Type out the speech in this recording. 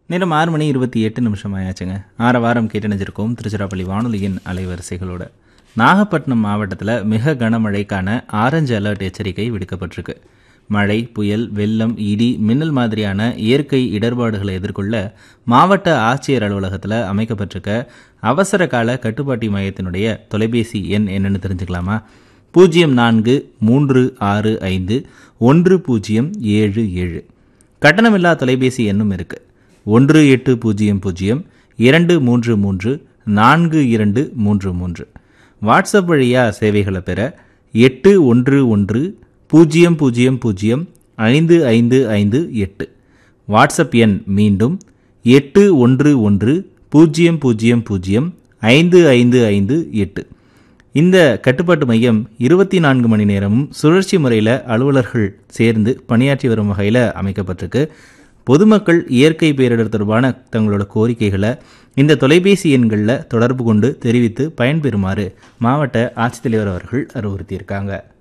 நேரம் ஆறு மணி இருபத்தி எட்டு நிமிஷம் ஆயாச்சுங்க ஆற வாரம் கேட்டணிஞ்சிருக்கோம் திருச்சிராப்பள்ளி வானொலியின் அலைவரிசைகளோட நாகப்பட்டினம் மாவட்டத்தில் மிக கனமழைக்கான ஆரஞ்சு அலர்ட் எச்சரிக்கை விடுக்கப்பட்டிருக்கு மழை புயல் வெள்ளம் இடி மின்னல் மாதிரியான இயற்கை இடர்பாடுகளை எதிர்கொள்ள மாவட்ட ஆட்சியர் அலுவலகத்தில் அமைக்கப்பட்டிருக்க அவசர கால கட்டுப்பாட்டு மையத்தினுடைய தொலைபேசி எண் என்னன்னு தெரிஞ்சுக்கலாமா பூஜ்ஜியம் நான்கு மூன்று ஆறு ஐந்து ஒன்று பூஜ்ஜியம் ஏழு ஏழு கட்டணமில்லா தொலைபேசி எண்ணும் இருக்கு ஒன்று எட்டு பூஜ்ஜியம் பூஜ்ஜியம் இரண்டு மூன்று மூன்று நான்கு இரண்டு மூன்று மூன்று வாட்ஸ்அப் வழியாக சேவைகளை பெற எட்டு ஒன்று ஒன்று பூஜ்ஜியம் பூஜ்ஜியம் பூஜ்ஜியம் ஐந்து ஐந்து ஐந்து எட்டு வாட்ஸ்அப் எண் மீண்டும் எட்டு ஒன்று ஒன்று பூஜ்ஜியம் பூஜ்ஜியம் பூஜ்ஜியம் ஐந்து ஐந்து ஐந்து எட்டு இந்த கட்டுப்பாட்டு மையம் இருபத்தி நான்கு மணி நேரமும் சுழற்சி முறையில் அலுவலர்கள் சேர்ந்து பணியாற்றி வரும் வகையில் அமைக்கப்பட்டிருக்கு பொதுமக்கள் இயற்கை பேரிடர் தொடர்பான தங்களோட கோரிக்கைகளை இந்த தொலைபேசி எண்களில் தொடர்பு கொண்டு தெரிவித்து பயன்பெறுமாறு மாவட்ட ஆட்சித்தலைவர் அவர்கள் அறிவுறுத்தியிருக்காங்க